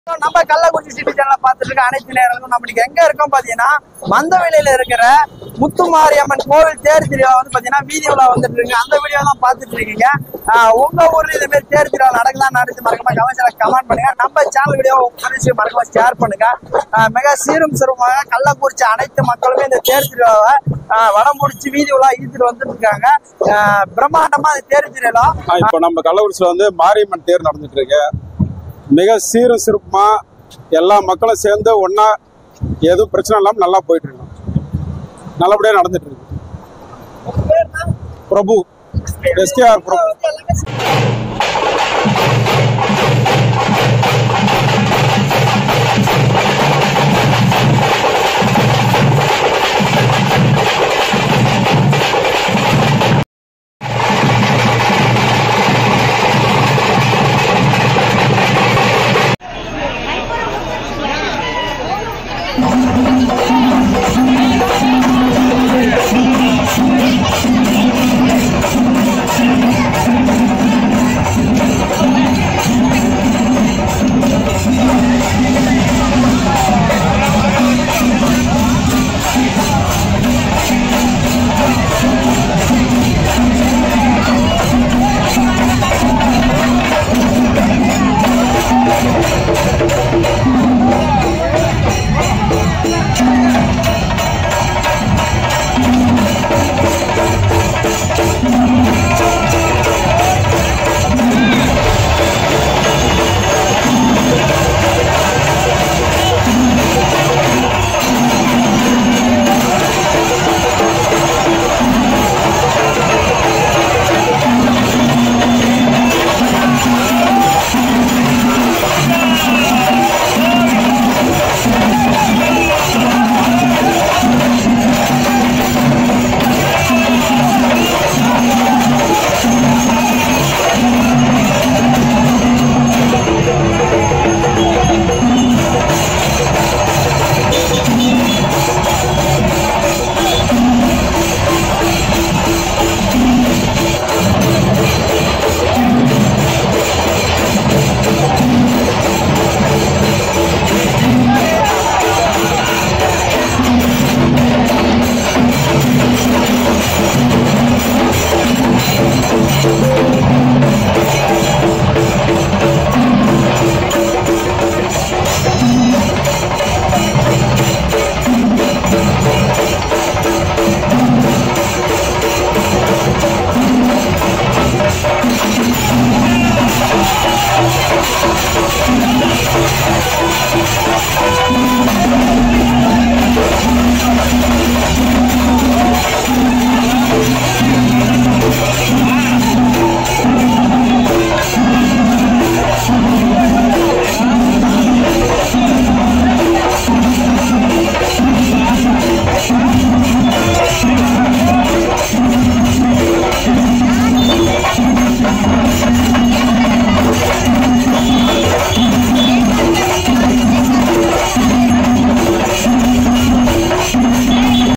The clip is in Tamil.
நம்ம கள்ளக்குறிச்சி சிட்டி சேனல பார்த்துட்டு இருக்க அனைத்து நேரங்களும் நம்மளுக்கு எங்க இருக்கோம் பாத்தீங்கன்னா மந்தவெளியில இருக்கிற முத்துமாரியம்மன் கோவில் தேர் திருவிழா வந்து பாத்தீங்கன்னா வீதி உலா வந்துட்டு இருக்கு அந்த வீடியோ தான் பார்த்துட்டு இருக்கீங்க ஆஹ் உங்க ஊர்ல இதே மாதிரி தேர் திருவிழா நடக்கலாம் நடந்து மறக்காம கமெண்ட்ஸ்ல கமெண்ட் பண்ணுங்க நம்ம சேனல் வீடியோ உங்க மறக்காம ஷேர் பண்ணுங்க ஆஹ் மிக சீரும் சிறப்பாக கள்ளக்குறிச்சி அனைத்து மக்களுமே இந்த தேர் திருவிழாவை ஆஹ் வடம் முடிச்சு வீதி உலா ஈத்துட்டு வந்துட்டு இருக்காங்க ஆஹ் பிரம்மாண்டமா இந்த தேர் திருவிழா ஆ, இப்போ நம்ம கள்ளக்குறிச்சியில் வந்து மாரியம்மன் தேர் நடந்துட்டு இருக்கு மிக சீரும் சிறப்புமா எல்லா மக்களும் சேர்ந்து ஒண்ணா எதுவும் பிரச்சனை இல்லாமல் நல்லா போயிட்டு இருக்கோம் நல்லபடியாக நடந்துட்டு இருக்கு பிரபு எஸ்கேஆர் பிரபு